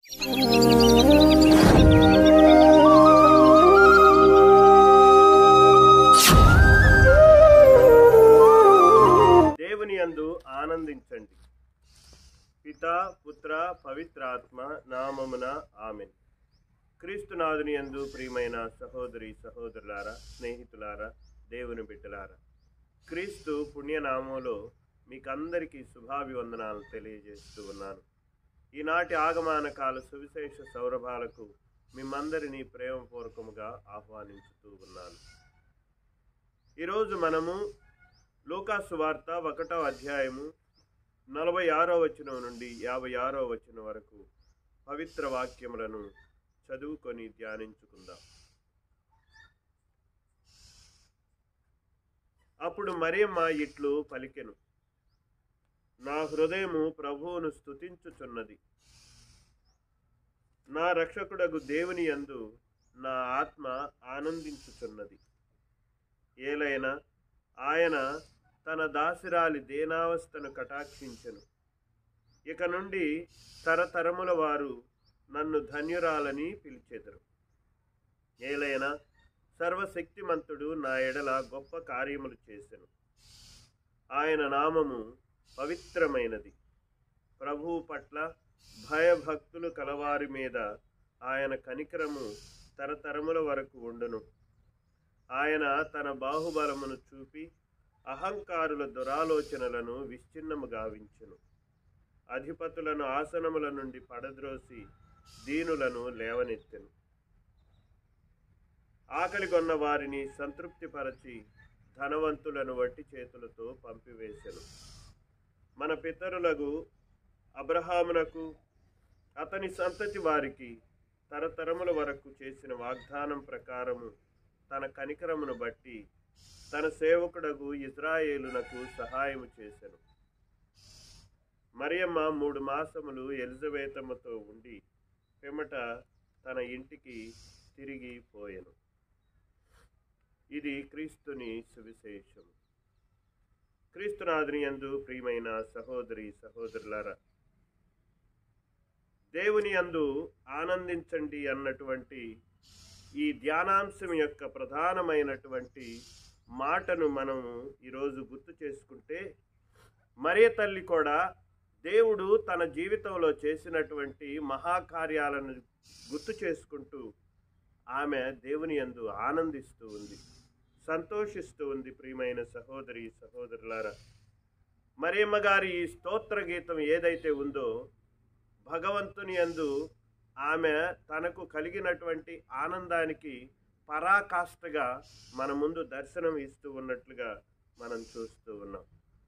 దేవుని యందు ఆనందించండి పిత పుత్ర పవిత్రాత్మ నామమున ఆమెన్ క్రీస్తునాథుని యందు ప్రియమైన సహోదరి సహోదరులారా స్నేహితులారా దేవుని బిడ్డలారా క్రీస్తు పుణ్యనామంలో మీకందరికీ శుభాభివందనాలు తెలియజేస్తూ ఉన్నాను ఈనాటి ఆగమాన కాల సువిశేష సౌరభాలకు మిమ్మందరినీ ప్రేమపూర్వకముగా ఆహ్వానించుతూ ఉన్నాను ఈరోజు మనము లూకాసు వార్త ఒకటో అధ్యాయము నలభై ఆరో వచనం నుండి యాభై ఆరో వచనం వరకు పవిత్ర వాక్యములను చదువుకొని ధ్యానించుకుందాం అప్పుడు మరియమ్మ ఇట్లు పలికెను నా హృదయము ప్రభువును స్తుతించుచున్నది నా రక్షకుడగు దేవుని యందు నా ఆత్మ ఆనందించుచున్నది ఏలైనా ఆయన తన దాసిరాలి దేనావస్థను కటాక్షించెను ఇక నుండి తరతరముల వారు నన్ను ధన్యురాలని పిలిచెదరు ఏలైనా సర్వశక్తిమంతుడు నా ఎడల గొప్ప కార్యములు చేసెను ఆయన నామము పవిత్రమైనది ప్రభువు పట్ల భయభక్తులు కలవారి మీద ఆయన కనికరము తరతరముల వరకు ఉండును ఆయన తన బాహుబలమును చూపి అహంకారుల దురాలోచనలను విచ్ఛిన్నము గావించును అధిపతులను ఆసనముల నుండి పడద్రోసి దీనులను లేవనెత్తెను ఆకలి కొన్న వారిని సంతృప్తిపరచి ధనవంతులను వట్టి చేతులతో పంపివేశెను మన పితరులకు అబ్రహామునకు అతని సంతతి వారికి తరతరముల వరకు చేసిన వాగ్దానం ప్రకారము తన కనికరమును బట్టి తన సేవకుడగు ఇజ్రాయేలునకు సహాయము చేసెను మరియమ్మ మూడు మాసములు ఎలిజబేతమ్మతో ఉండి పిమ్మట తన ఇంటికి తిరిగి పోయెను ఇది క్రీస్తుని సువిశేషం క్రీస్తునాథుని యందు ప్రియమైన సహోదరి సహోదరులారా దేవుని యందు ఆనందించండి అన్నటువంటి ఈ ధ్యానాంశం యొక్క ప్రధానమైనటువంటి మాటను మనము ఈరోజు గుర్తు చేసుకుంటే మరియ తల్లి కూడా దేవుడు తన జీవితంలో చేసినటువంటి మహాకార్యాలను గుర్తు చేసుకుంటూ ఆమె దేవుని యందు ఆనందిస్తూ ఉంది సంతోషిస్తూ ఉంది ప్రియమైన సహోదరి సహోదరులారా మరియమ్మ గారి ఈ స్తోత్ర గీతం ఏదైతే ఉందో భగవంతుని యందు ఆమె తనకు కలిగినటువంటి ఆనందానికి పరాకాష్ఠగా మన ముందు దర్శనం ఇస్తూ ఉన్నట్లుగా మనం చూస్తూ ఉన్నాం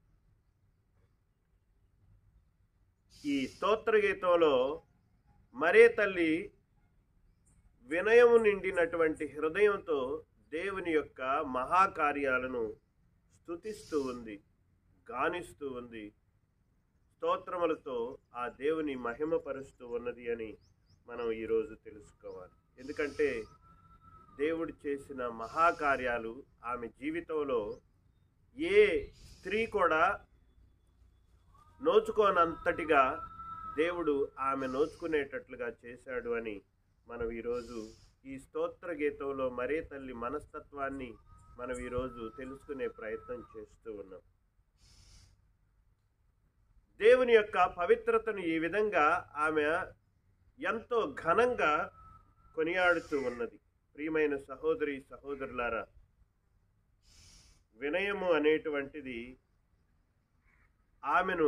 ఈ స్తోత్ర గీతంలో మరే తల్లి వినయము నిండినటువంటి హృదయంతో దేవుని యొక్క మహాకార్యాలను స్తుతిస్తూ ఉంది గానిస్తూ ఉంది స్తోత్రములతో ఆ దేవుని మహిమపరుస్తూ ఉన్నది అని మనం ఈరోజు తెలుసుకోవాలి ఎందుకంటే దేవుడు చేసిన మహాకార్యాలు ఆమె జీవితంలో ఏ స్త్రీ కూడా నోచుకోనంతటిగా దేవుడు ఆమె నోచుకునేటట్లుగా చేశాడు అని మనం ఈరోజు ఈ స్తోత్ర గీతంలో మరే తల్లి మనస్తత్వాన్ని మనం ఈరోజు తెలుసుకునే ప్రయత్నం చేస్తూ ఉన్నాం దేవుని యొక్క పవిత్రతను ఈ విధంగా ఆమె ఎంతో ఘనంగా కొనియాడుతూ ఉన్నది ప్రియమైన సహోదరి సహోదరులారా వినయము అనేటువంటిది ఆమెను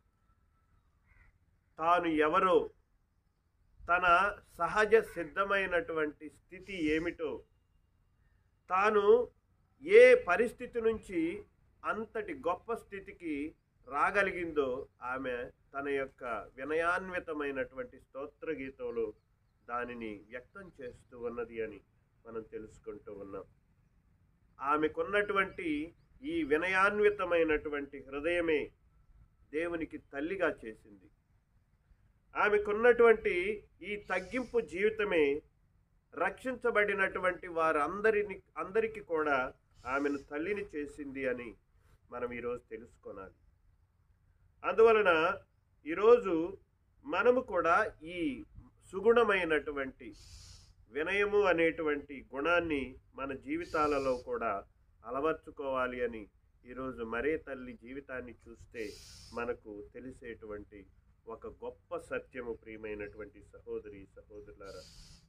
తాను ఎవరో తన సహజ సిద్ధమైనటువంటి స్థితి ఏమిటో తాను ఏ పరిస్థితి నుంచి అంతటి గొప్ప స్థితికి రాగలిగిందో ఆమె తన యొక్క వినయాన్వితమైనటువంటి స్తోత్ర గీతంలో దానిని వ్యక్తం చేస్తూ ఉన్నది అని మనం తెలుసుకుంటూ ఉన్నాం ఆమెకున్నటువంటి ఈ వినయాన్వితమైనటువంటి హృదయమే దేవునికి తల్లిగా చేసింది ఆమెకున్నటువంటి ఈ తగ్గింపు జీవితమే రక్షించబడినటువంటి వారందరిని అందరికీ కూడా ఆమెను తల్లిని చేసింది అని మనం ఈరోజు తెలుసుకోనాలి అందువలన ఈరోజు మనము కూడా ఈ సుగుణమైనటువంటి వినయము అనేటువంటి గుణాన్ని మన జీవితాలలో కూడా అలవర్చుకోవాలి అని ఈరోజు మరే తల్లి జీవితాన్ని చూస్తే మనకు తెలిసేటువంటి ఒక గొప్ప సత్యము ప్రియమైనటువంటి సహోదరి సహోదరులారా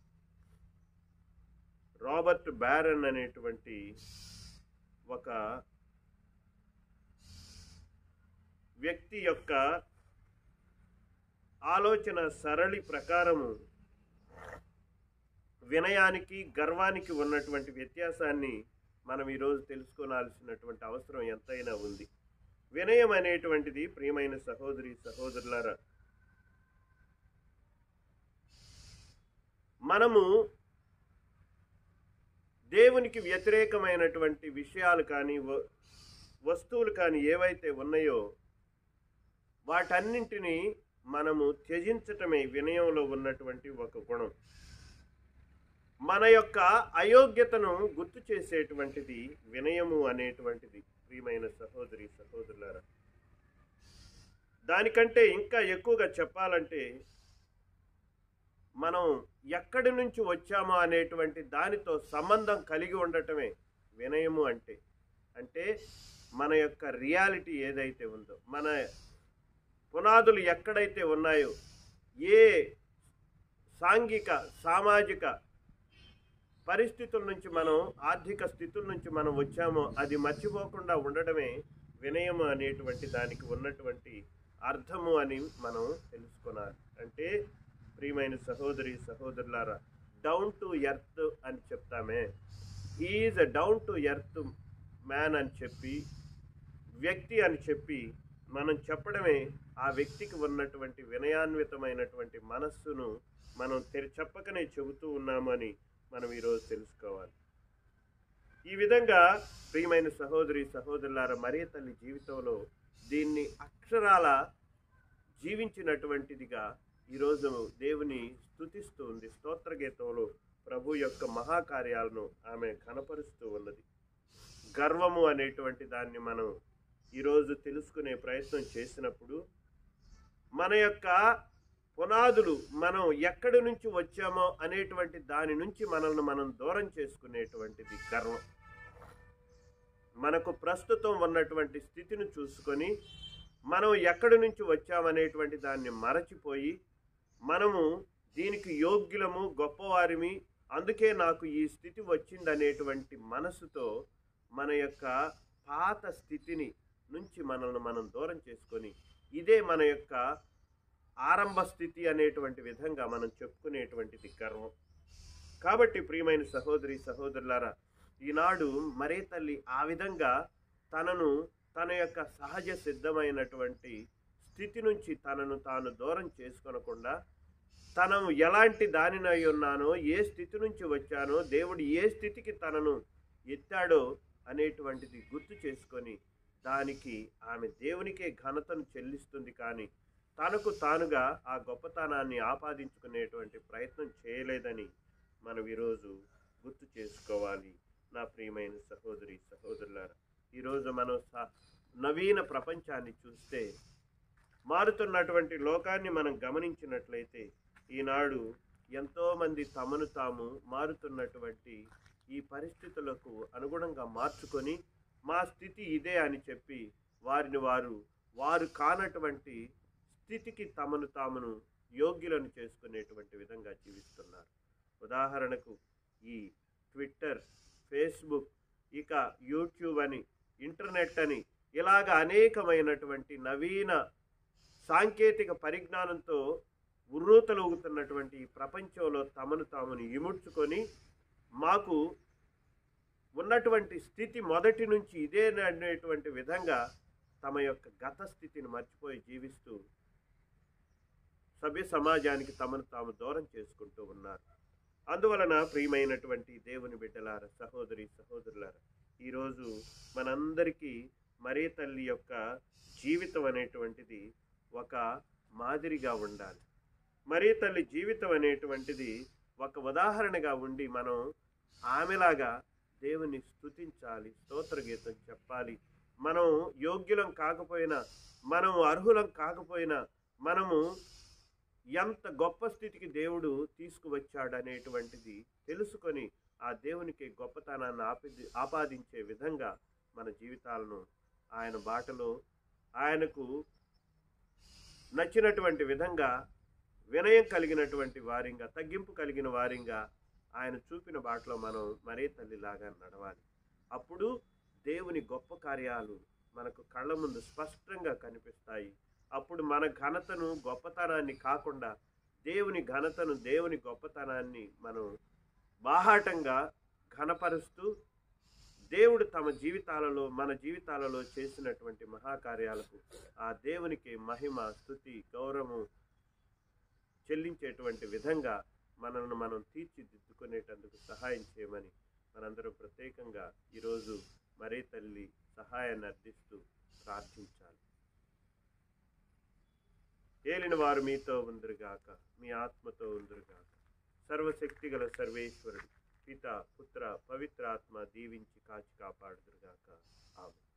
రాబర్ట్ బ్యారన్ అనేటువంటి ఒక వ్యక్తి యొక్క ఆలోచన సరళి ప్రకారము వినయానికి గర్వానికి ఉన్నటువంటి వ్యత్యాసాన్ని మనం ఈరోజు తెలుసుకోవాల్సినటువంటి అవసరం ఎంతైనా ఉంది వినయం అనేటువంటిది ప్రియమైన సహోదరి సహోదరులారా మనము దేవునికి వ్యతిరేకమైనటువంటి విషయాలు కానీ వ- వస్తువులు కానీ ఏవైతే ఉన్నాయో వాటన్నింటినీ మనము త్యజించటమే వినయంలో ఉన్నటువంటి ఒక గుణం మన యొక్క అయోగ్యతను గుర్తు చేసేటువంటిది వినయము అనేటువంటిది ప్రియమైన సహోదరి సహోదరులారా దానికంటే ఇంకా ఎక్కువగా చెప్పాలంటే మనం ఎక్కడి నుంచి వచ్చామో అనేటువంటి దానితో సంబంధం కలిగి ఉండటమే వినయము అంటే అంటే మన యొక్క రియాలిటీ ఏదైతే ఉందో మన పునాదులు ఎక్కడైతే ఉన్నాయో ఏ సాంఘిక సామాజిక పరిస్థితుల నుంచి మనం ఆర్థిక స్థితుల నుంచి మనం వచ్చామో అది మర్చిపోకుండా ఉండడమే వినయము అనేటువంటి దానికి ఉన్నటువంటి అర్థము అని మనం తెలుసుకున్నాలి అంటే ప్రియమైన సహోదరి సహోదరులారా డౌన్ టు ఎర్త్ అని చెప్తామే is a down to earth man అని చెప్పి వ్యక్తి అని చెప్పి మనం చెప్పడమే ఆ వ్యక్తికి ఉన్నటువంటి వినయాన్వితమైనటువంటి మనస్సును మనం తెరి చెప్పకనే చెబుతూ ఉన్నామని మనం ఈరోజు తెలుసుకోవాలి ఈ విధంగా ప్రియమైన సహోదరి సహోదరులారా మరియ తల్లి జీవితంలో దీన్ని అక్షరాల జీవించినటువంటిదిగా ఈరోజు దేవుని స్తుతిస్తూ ఉంది స్తోత్ర గీతంలో ప్రభు యొక్క మహాకార్యాలను ఆమె కనపరుస్తూ ఉన్నది గర్వము అనేటువంటి దాన్ని మనం ఈరోజు తెలుసుకునే ప్రయత్నం చేసినప్పుడు మన యొక్క పునాదులు మనం ఎక్కడి నుంచి వచ్చామో అనేటువంటి దాని నుంచి మనల్ని మనం దూరం చేసుకునేటువంటిది గర్వం మనకు ప్రస్తుతం ఉన్నటువంటి స్థితిని చూసుకొని మనం ఎక్కడి నుంచి వచ్చామనేటువంటి దాన్ని మరచిపోయి మనము దీనికి యోగ్యులము గొప్పవారిమి అందుకే నాకు ఈ స్థితి వచ్చిందనేటువంటి మనసుతో మన యొక్క పాత స్థితిని నుంచి మనల్ని మనం దూరం చేసుకొని ఇదే మన యొక్క ఆరంభ స్థితి అనేటువంటి విధంగా మనం చెప్పుకునేటువంటిది గర్వం కాబట్టి ప్రియమైన సహోదరి సహోదరులారా ఈనాడు మరే తల్లి ఆ విధంగా తనను తన యొక్క సహజ సిద్ధమైనటువంటి స్థితి నుంచి తనను తాను దూరం చేసుకొనకుండా తనను ఎలాంటి దానినై ఉన్నానో ఏ స్థితి నుంచి వచ్చానో దేవుడు ఏ స్థితికి తనను ఎత్తాడో అనేటువంటిది గుర్తు చేసుకొని దానికి ఆమె దేవునికే ఘనతను చెల్లిస్తుంది కానీ తనకు తానుగా ఆ గొప్పతనాన్ని ఆపాదించుకునేటువంటి ప్రయత్నం చేయలేదని మనం ఈరోజు గుర్తు చేసుకోవాలి నా ప్రియమైన సహోదరి సహోదరులారా ఈరోజు మనం స- నవీన ప్రపంచాన్ని చూస్తే మారుతున్నటువంటి లోకాన్ని మనం గమనించినట్లయితే ఈనాడు ఎంతోమంది తమను తాము మారుతున్నటువంటి ఈ పరిస్థితులకు అనుగుణంగా మార్చుకొని మా స్థితి ఇదే అని చెప్పి వారిని వారు వారు కానటువంటి స్థితికి తమను తామును యోగ్యులను చేసుకునేటువంటి విధంగా జీవిస్తున్నారు ఉదాహరణకు ఈ ట్విట్టర్ ఫేస్బుక్ ఇక యూట్యూబ్ అని ఇంటర్నెట్ అని ఇలాగ అనేకమైనటువంటి నవీన సాంకేతిక పరిజ్ఞానంతో ఉర్రూతలూగుతున్నటువంటి ఈ ప్రపంచంలో తమను తామును ఇముడ్చుకొని మాకు ఉన్నటువంటి స్థితి మొదటి నుంచి ఇదే అనేటువంటి విధంగా తమ యొక్క గత స్థితిని మర్చిపోయి జీవిస్తూ సభ్య సమాజానికి తమను తాము దూరం చేసుకుంటూ ఉన్నారు అందువలన ప్రియమైనటువంటి దేవుని బిడ్డలారా సహోదరి సహోదరులారా ఈరోజు మనందరికీ మరే తల్లి యొక్క జీవితం అనేటువంటిది ఒక మాదిరిగా ఉండాలి మరీ తల్లి జీవితం అనేటువంటిది ఒక ఉదాహరణగా ఉండి మనం ఆమెలాగా దేవుని స్తుతించాలి స్తోత్ర గీతం చెప్పాలి మనం యోగ్యులం కాకపోయినా మనం అర్హులం కాకపోయినా మనము ఎంత గొప్ప స్థితికి దేవుడు తీసుకువచ్చాడనేటువంటిది తెలుసుకొని ఆ దేవునికి గొప్పతనాన్ని ఆపి ఆపాదించే విధంగా మన జీవితాలను ఆయన బాటలో ఆయనకు నచ్చినటువంటి విధంగా వినయం కలిగినటువంటి వారింగా తగ్గింపు కలిగిన వారింగా ఆయన చూపిన బాటలో మనం మరే తల్లిలాగా నడవాలి అప్పుడు దేవుని గొప్ప కార్యాలు మనకు కళ్ళ ముందు స్పష్టంగా కనిపిస్తాయి అప్పుడు మన ఘనతను గొప్పతనాన్ని కాకుండా దేవుని ఘనతను దేవుని గొప్పతనాన్ని మనం బాహాటంగా ఘనపరుస్తూ దేవుడు తమ జీవితాలలో మన జీవితాలలో చేసినటువంటి మహాకార్యాలకు ఆ దేవునికి మహిమ స్థుతి గౌరవం చెల్లించేటువంటి విధంగా మనల్ని మనం తీర్చిదిద్దుకునేటందుకు సహాయం చేయమని మనందరం ప్రత్యేకంగా ఈరోజు మరే తల్లి సహాయాన్ని అర్థిస్తూ ప్రార్థించాలి ఏలిన వారు మీతో ఉందరుగాక మీ ఆత్మతో ఉందరుగాక సర్వశక్తి గల సర్వేశ్వరుడు పిత పుత్ర పవిత్ర ఆత్మ దీవించి కాచి కాపాడుదురుగాక ఆమె